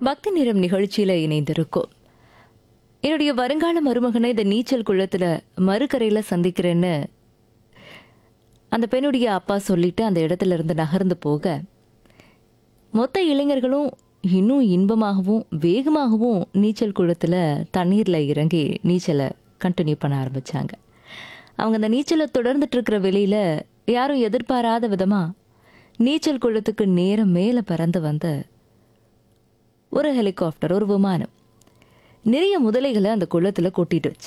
பக்தி நிறம் நிகழ்ச்சியில இணைந்திருக்கும் என்னுடைய வருங்கால மருமகனை இந்த நீச்சல் குளத்துல மறுக்கரையில சந்திக்கிறேன்னு அந்த பெண்ணுடைய அப்பா சொல்லிட்டு அந்த இடத்துல இருந்து நகர்ந்து போக மொத்த இளைஞர்களும் இன்னும் இன்பமாகவும் வேகமாகவும் நீச்சல் குளத்துல தண்ணீர்ல இறங்கி நீச்சலை கண்டினியூ பண்ண ஆரம்பிச்சாங்க அவங்க அந்த நீச்சலை தொடர்ந்துட்டு இருக்கிற வெளியில யாரும் எதிர்பாராத விதமா நீச்சல் குளத்துக்கு நேரம் மேல பறந்து வந்த ஒரு ஹெலிகாப்டர் ஒரு விமானம் நிறைய முதலைகளை அந்த குளத்துல கொட்டிடுச்சு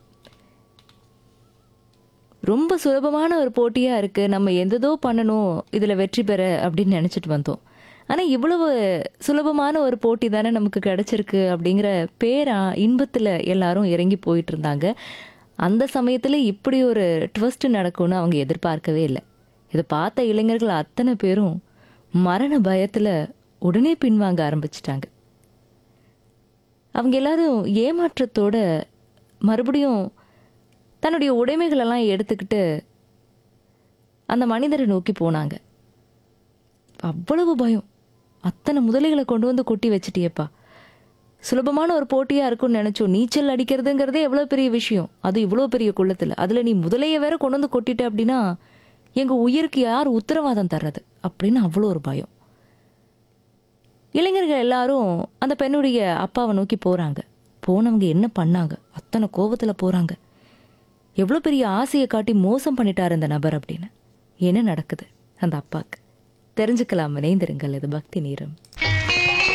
ரொம்ப சுலபமான ஒரு போட்டியா இருக்கு நம்ம எந்ததோ பண்ணணும் இதுல வெற்றி பெற அப்படின்னு நினைச்சிட்டு வந்தோம் ஆனா இவ்வளவு சுலபமான ஒரு போட்டி தானே நமக்கு கிடைச்சிருக்கு அப்படிங்கிற பேரா இன்பத்துல எல்லாரும் இறங்கி போயிட்டு இருந்தாங்க அந்த சமயத்துல இப்படி ஒரு ட்விஸ்ட் நடக்கும்னு அவங்க எதிர்பார்க்கவே இல்லை இதை பார்த்த இளைஞர்கள் அத்தனை பேரும் மரண பயத்துல உடனே பின்வாங்க ஆரம்பிச்சிட்டாங்க அவங்க எல்லாரும் ஏமாற்றத்தோட மறுபடியும் தன்னுடைய உடைமைகளெல்லாம் எடுத்துக்கிட்டு அந்த மனிதரை நோக்கி போனாங்க அவ்வளவு பயம் அத்தனை முதலைகளை கொண்டு வந்து கொட்டி வச்சிட்டியேப்பா சுலபமான ஒரு போட்டியா இருக்கும்னு நினைச்சோம் நீச்சல் அடிக்கிறதுங்கிறதே எவ்வளவு பெரிய விஷயம் அது இவ்வளவு பெரிய குள்ளத்துல அதுல நீ முதலைய வேற கொண்டு வந்து கொட்டிட்ட அப்படின்னா எங்க உயிருக்கு யார் உத்தரவாதம் தர்றது அப்படின்னு அவ்வளோ ஒரு பயம் இளைஞர்கள் எல்லாரும் அந்த பெண்ணுடைய அப்பாவை நோக்கி போறாங்க போனவங்க என்ன பண்ணாங்க அத்தனை கோபத்துல போறாங்க எவ்வளோ பெரிய ஆசையை காட்டி மோசம் பண்ணிட்டார் அந்த நபர் அப்படின்னு என்ன நடக்குது அந்த அப்பாக்கு தெரிஞ்சுக்கலாம் இணைந்திருங்கள் இது பக்தி நேரம்